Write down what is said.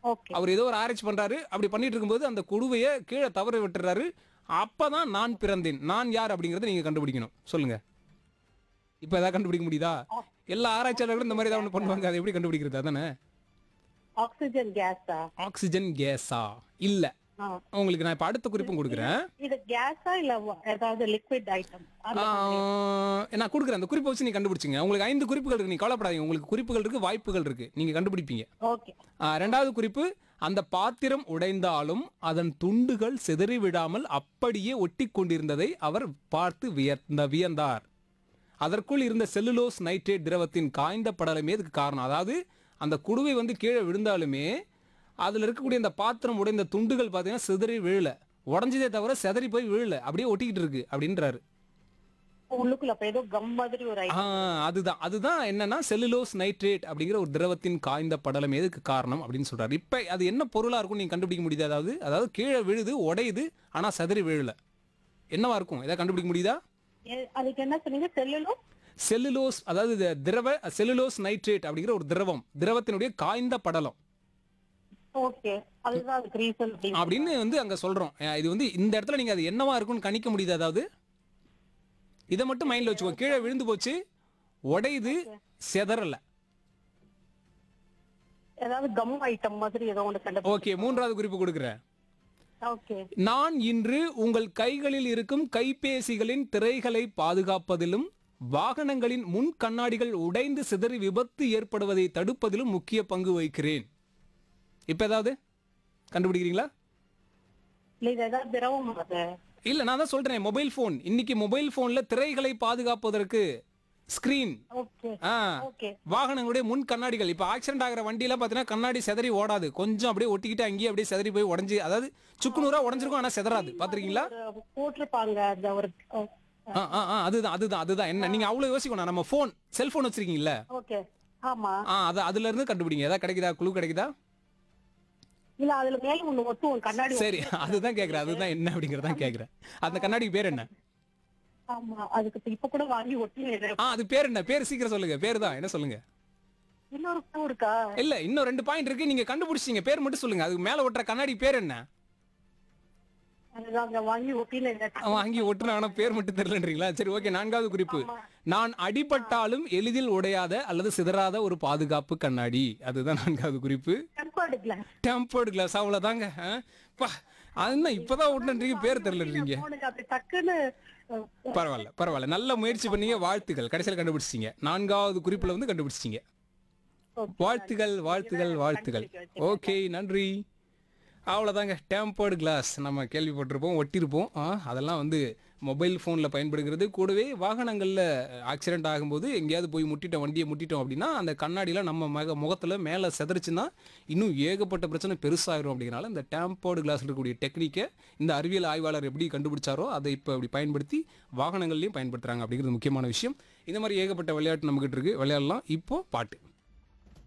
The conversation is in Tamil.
ஓகே அவர் ஏதோ ஒரு ஆராய்ச்சி பண்றாரு அப்படி பண்ணிட்டு இருக்கும்போது அந்த குடுவையை கீழே தவற விட்டுறாரு அப்பதான் நான் பிறந்தேன் நான் யார் அப்படிங்கறத நீங்க கண்டுபிடிக்கணும் சொல்லுங்க இப்ப ஏதாவது கண்டுபிடிக்க முடியுதா எல்லா ஆராய்ச்சியாளர்களும் இந்த மாதிரி ஏதாவது ஒண்ணு பண்ணுவாங்க அதை எப்படி கண்டுபிடிக்கிறது அதானே ஆக்சிஜன் கேஸா ஆக்சிஜன் கேஸா இல்ல உங்களுக்கு நான் இப்ப அடுத்த குறிப்பும் கொடுக்குறேன் இது கேஸா இல்ல வ- ஏதாவது லிக்விட் ஐட்டம் ஆஹ், நான் கொடுக்குறேன் அந்த குறிப்பை வச்சு நீங்க கண்டுபிடிச்சிங்க உங்களுக்கு ஐந்து குறிப்புகள் இருக்கு நீங்க கவலைப்படாதீங்க உங்களுக்கு குறிப்புகள் இருக்கு வாய்ப்புகள் இருக்கு நீங்க கண்டுபிடிப்பீங்க ஓகே ஆ, ரெண்டாவது குறிப்பு அந்த பாத்திரம் உடைந்தாலும் அதன் துண்டுகள் சிதறி விடாமல் அப்படியே ஒட்டி கொண்டிருந்ததை அவர் பார்த்து வியந்த வியந்தார் அதற்குள் இருந்த செல்லுலோஸ் நைட்ரேட் திரவத்தின் காய்ந்த படலமே இதுக்கு காரணம் அதாவது அந்த குடுவை வந்து கீழே விழுந்தாலுமே அதில் இருக்கக்கூடிய அந்த பாத்திரம் உடைந்த துண்டுகள் பார்த்தீங்கன்னா சிதறி விழல உடஞ்சதே தவிர சிதறி போய் விழல அப்படியே ஒட்டிக்கிட்டு இருக்கு அப்படின்றாரு உள்ளுக்குள்ள அப்ப ஏதோ கம் மாதிரி ஒரு ஆ, ஐட்டம் அதுதான் அதுதான் என்னன்னா செல்லுலோஸ் நைட்ரேட் அப்படிங்கிற ஒரு திரவத்தின் காய்ந்த படலம் எதுக்கு காரணம் அப்படின்னு சொல்றாரு இப்ப அது என்ன பொருளா இருக்கும் நீங்க கண்டுபிடிக்க முடியுது அதாவது அதாவது கீழே விழுது உடையுது ஆனா சதறி விழல என்னவா இருக்கும் எதாவது கண்டுபிடிக்க முடியுதா அதுக்கு என்ன சொன்னீங்க செல்லுலும் செல்லுலோஸ் அதாவது இது திரவ செல்லுலோஸ் நைட்ரேட் அப்படிங்கிற ஒரு திரவம் திரவத்தினுடைய காய்ந்த படலம் ஓகே அதுதான் அதுக்கு ரீசன் அப்படின்னு வந்து அங்க சொல்றோம் அஹ் இது வந்து இந்த இடத்துல நீங்க அது என்னவா இருக்கும்னு கணிக்க முடியுது அதாவது இதை மட்டும் மைண்ட்ல வச்சுக்கோ கீழே விழுந்து போச்சு உடையுது செதறல ஏதாவது கம் ஐட்டம் மாதிரி ஏதோ ஒன்று கண்டு ஓகே மூன்றாவது குறிப்பு கொடுக்குறேன் ஓகே நான் இன்று உங்கள் கைகளில் இருக்கும் கைபேசிகளின் திரைகளை பாதுகாப்பதிலும் வாகனங்களின் முன் கண்ணாடிகள் உடைந்து சிதறி விபத்து ஏற்படுவதை தடுப்பதிலும் முக்கிய பங்கு வகிக்கிறேன் இப்ப ஏதாவது கண்டுபிடிக்கிறீங்களா இல்ல இது ஏதாவது திரவம் அது இல்ல நான் தான் சொல்றேன் மொபைல் ஃபோன் இன்னைக்கு மொபைல் போன்ல திரைகளை பாதுகாப்பதற்கு ஸ்கிரீன் ஓகே ஆ ஓகே வாகனங்களுடைய முன் கண்ணாடிகள் இப்போ ஆக்சிடென்ட் ஆகிற வண்டியில பார்த்தீங்கன்னா கண்ணாடி செதறி ஓடாது கொஞ்சம் அப்படியே ஒட்டிக்கிட்டு அங்கேயே அப்படியே செதறி போய் உடஞ்சி அதாவது சுக்குநூறா உடஞ்சிருக்கும் ஆனா செதறாது பாத்திருக்கீங்களா ஒரு போட்டிருப்பாங்க அந்த ஒரு ஆ ஆ ஆ அதுதான் அதுதான் அதுதான் என்ன நீங்க அவ்வளவு யோசிக்கணும் நம்ம ஃபோன் செல்போன் வச்சிருக்கீங்கல்ல ஓகே ஆமா ஆ அது அதுல இருந்து கண்டுபிடிங்க ஏதாவது கிடைக்குதா குழு கிடைக்குதா இல்ல அதுல மேல ஒண்ணு ஒத்துவோம் கண்ணாடி சரி அதுதான் கேக்குறேன் அதுதான் என்ன அப்படிங்கறதான் கேக்குறேன் அந்த கண்ணாடி பேர் என்ன ஆமா அதுக்கு இப்ப கூட வாங்கி ஒட்டி ஆ அது பேர் என்ன பேர் சீக்கிரம் சொல்லுங்க பேர் தான் என்ன சொல்லுங்க இன்னொரு பூ இருக்கா இல்ல இன்னும் ரெண்டு பாயிண்ட் இருக்கு நீங்க கண்டுபிடிச்சீங்க பேர் மட்டும் சொல்லுங்க அதுக்கு மேல ஒட்டுற கண்ணாடி பேர் என்ன அதுதான் அங்க வாங்கி ஒட்டின அவன் அங்கேயே ஒட்டுன ஆனா பேர் மட்டும் தெரியலன்றீங்களா சரி ஓகே நான்காவது குறிப்பு நான் அடிபட்டாலும் எளிதில் உடையாத அல்லது சிதறாத ஒரு பாதுகாப்பு கண்ணாடி அதுதான் நான்காவது குறிப்பு டெம்பர்டு கிளாஸ் டெம்பர்டு கிளாஸ் அவ்வளவுதாங்க ஆ? பா அதுதான் இப்பதான் ஒட்டுன்றீங்க பேர் தெரியலன்றீங்க போனுங்க அப்படி டக்குன்னு அஹ், பரவாயில்ல பரவாயில்ல நல்ல முயற்சி பண்ணீங்க வாழ்த்துக்கள் கடைசியில் கண்டுபிடிச்சிட்டீங்க நான்காவது குறிப்புல வந்து கண்டுபிடிச்சிட்டீங்க Okay. வாழ்த்துகள் வாழ்த்துகள் வாழ்த்துகள் ஓகே நன்றி அவ்வளோதாங்க டேம்பர்டு கிளாஸ் நம்ம கேள்விப்பட்டிருப்போம் ஒட்டியிருப்போம் ஆ, அதெல்லாம் வந்து மொபைல் ஃபோனில் பயன்படுகிறது கூடவே வாகனங்களில் ஆக்சிடென்ட் ஆகும்போது எங்கேயாவது போய் முட்டிட்டோம் வண்டியை முட்டிட்டோம் அப்படின்னா அந்த கண்ணாடியில் நம்ம மக முகத்தில் மேலே செதறிச்சுன்னா இன்னும் ஏகப்பட்ட பிரச்சனை பெருசாயிரும் அப்படிங்கிறனால இந்த டேம்பர்டு கிளாஸ் இருக்கக்கூடிய டெக்னிக்கை இந்த அறிவியல் ஆய்வாளர் எப்படி கண்டுபிடிச்சாரோ அதை இப்போ இப்படி பயன்படுத்தி வாகனங்கள்லையும் பயன்படுத்துகிறாங்க அப்படிங்கிறது முக்கியமான விஷயம் இந்த மாதிரி ஏகப்பட்ட விளையாட்டு நம்மகிட்ட இருக்கு விளையாடலாம் இப்போ பாட்டு